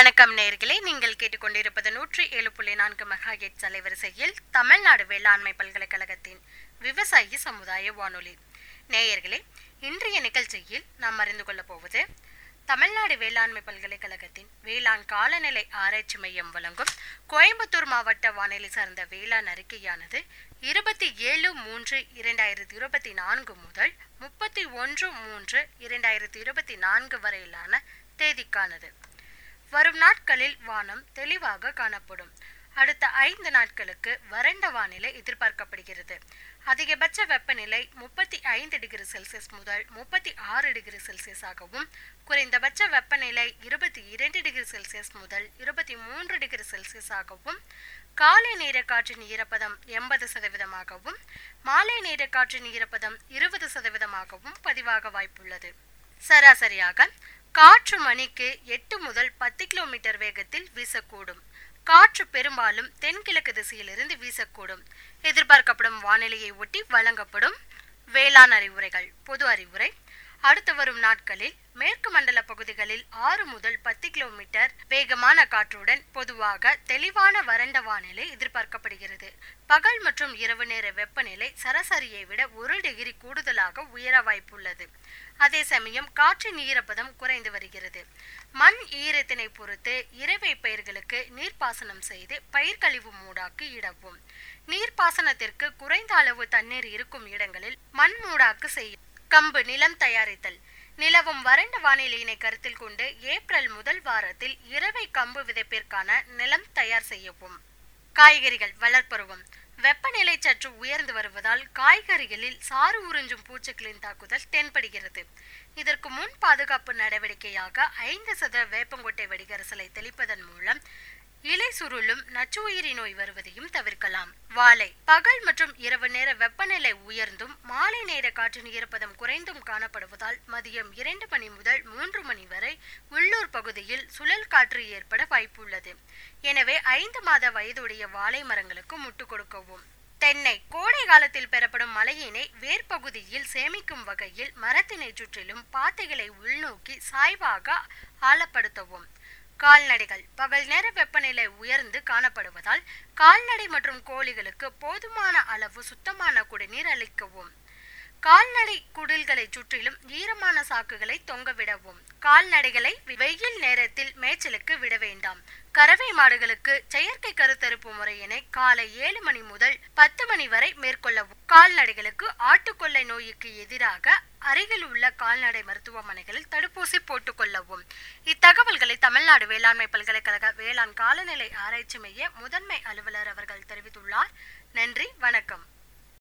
வணக்கம் நேயர்களே நீங்கள் கேட்டுக்கொண்டிருப்பது நூற்றி ஏழு புள்ளி நான்கு மெகாஹெட் அலைவரிசையில் தமிழ்நாடு வேளாண்மை பல்கலைக்கழகத்தின் விவசாயி சமுதாய வானொலி நேயர்களே இன்றைய நிகழ்ச்சியில் நாம் அறிந்து கொள்ளப் போவது தமிழ்நாடு வேளாண்மை பல்கலைக்கழகத்தின் வேளாண் காலநிலை ஆராய்ச்சி மையம் வழங்கும் கோயம்புத்தூர் மாவட்ட வானிலை சார்ந்த வேளாண் அறிக்கையானது இருபத்தி ஏழு மூன்று இரண்டாயிரத்தி இருபத்தி நான்கு முதல் முப்பத்தி ஒன்று மூன்று இரண்டாயிரத்தி இருபத்தி நான்கு வரையிலான தேதிக்கானது வரும் நாட்களில் வானம் தெளிவாக காணப்படும் அடுத்த ஐந்து நாட்களுக்கு வறண்ட வானிலை எதிர்பார்க்கப்படுகிறது அதிகபட்ச வெப்பநிலை முப்பத்தி ஐந்து டிகிரி செல்சியஸ் முதல் முப்பத்தி ஆறு டிகிரி செல்சியஸாகவும் குறைந்தபட்ச வெப்பநிலை இருபத்தி இரண்டு டிகிரி செல்சியஸ் முதல் இருபத்தி மூன்று டிகிரி செல்சியஸாகவும் காலை நேர காற்றின் ஈரப்பதம் எண்பது சதவீதமாகவும் மாலை நேர காற்றின் ஈரப்பதம் இருபது சதவீதமாகவும் பதிவாக வாய்ப்புள்ளது சராசரியாக காற்று மணிக்கு எட்டு முதல் பத்து கிலோமீட்டர் வேகத்தில் வீசக்கூடும் காற்று பெரும்பாலும் தென்கிழக்கு திசையிலிருந்து வீசக்கூடும் எதிர்பார்க்கப்படும் வானிலையை ஒட்டி வழங்கப்படும் வேளாண் அறிவுரைகள் பொது அறிவுரை அடுத்து வரும் நாட்களில் மேற்கு மண்டல பகுதிகளில் ஆறு முதல் பத்து கிலோமீட்டர் வேகமான காற்றுடன் பொதுவாக தெளிவான வறண்ட வானிலை எதிர்பார்க்கப்படுகிறது பகல் மற்றும் இரவு நேர வெப்பநிலை சராசரியை விட ஒரு டிகிரி கூடுதலாக உயர வாய்ப்புள்ளது அதே சமயம் காற்றின் ஈரப்பதம் குறைந்து வருகிறது மண் ஈரத்தினை பொறுத்து இறவை பயிர்களுக்கு நீர்ப்பாசனம் செய்து பயிர்க்கழிவு மூடாக்கு இடவும் நீர்ப்பாசனத்திற்கு குறைந்த அளவு தண்ணீர் இருக்கும் இடங்களில் மண் மூடாக்கு செய்யும் கம்பு நிலம் தயாரித்தல் நிலவும் வறண்ட வானிலையினை கருத்தில் கொண்டு ஏப்ரல் முதல் வாரத்தில் இரவை கம்பு விதைப்பிற்கான நிலம் தயார் செய்யவும் காய்கறிகள் வளர்ப்பருவம் வெப்பநிலை சற்று உயர்ந்து வருவதால் காய்கறிகளில் சாறு உறிஞ்சும் பூச்சிகளின் தாக்குதல் தென்படுகிறது இதற்கு முன் பாதுகாப்பு நடவடிக்கையாக ஐந்து சத வேப்பங்கொட்டை வெடிகரசலை தெளிப்பதன் மூலம் இலை சுருளும் நச்சுயிரி நோய் வருவதையும் தவிர்க்கலாம் வாழை பகல் மற்றும் இரவு நேர வெப்பநிலை உயர்ந்தும் மாலை நேர காற்றின் ஈரப்பதம் குறைந்தும் காணப்படுவதால் மதியம் இரண்டு மணி முதல் மூன்று மணி வரை உள்ளூர் பகுதியில் சுழல் காற்று ஏற்பட வாய்ப்புள்ளது எனவே ஐந்து மாத வயதுடைய வாழை மரங்களுக்கு முட்டு கொடுக்கவும் தென்னை கோடை காலத்தில் பெறப்படும் மழையினை வேர்பகுதியில் சேமிக்கும் வகையில் மரத்தினை சுற்றிலும் பாத்தைகளை உள்நோக்கி சாய்வாக ஆழப்படுத்தவும் கால்நடைகள் பகல் நேர வெப்பநிலை உயர்ந்து காணப்படுவதால் கால்நடை மற்றும் கோழிகளுக்கு போதுமான அளவு சுத்தமான குடிநீர் அளிக்கவும் கால்நடை குடில்களை சுற்றிலும் ஈரமான சாக்குகளை தொங்கவிடவும் கால்நடைகளை வெயில் நேரத்தில் மேய்ச்சலுக்கு விட வேண்டாம் கறவை மாடுகளுக்கு செயற்கை கருத்தரிப்பு முறையினை காலை ஏழு மணி முதல் பத்து மணி வரை மேற்கொள்ளவும் கால்நடைகளுக்கு ஆட்டுக்கொள்ளை நோய்க்கு எதிராக அருகில் உள்ள கால்நடை மருத்துவமனைகளில் தடுப்பூசி போட்டுக் கொள்ளவும் இத்தகவல்களை தமிழ்நாடு வேளாண்மை பல்கலைக்கழக வேளாண் காலநிலை ஆராய்ச்சி மைய முதன்மை அலுவலர் அவர்கள் தெரிவித்துள்ளார் நன்றி வணக்கம்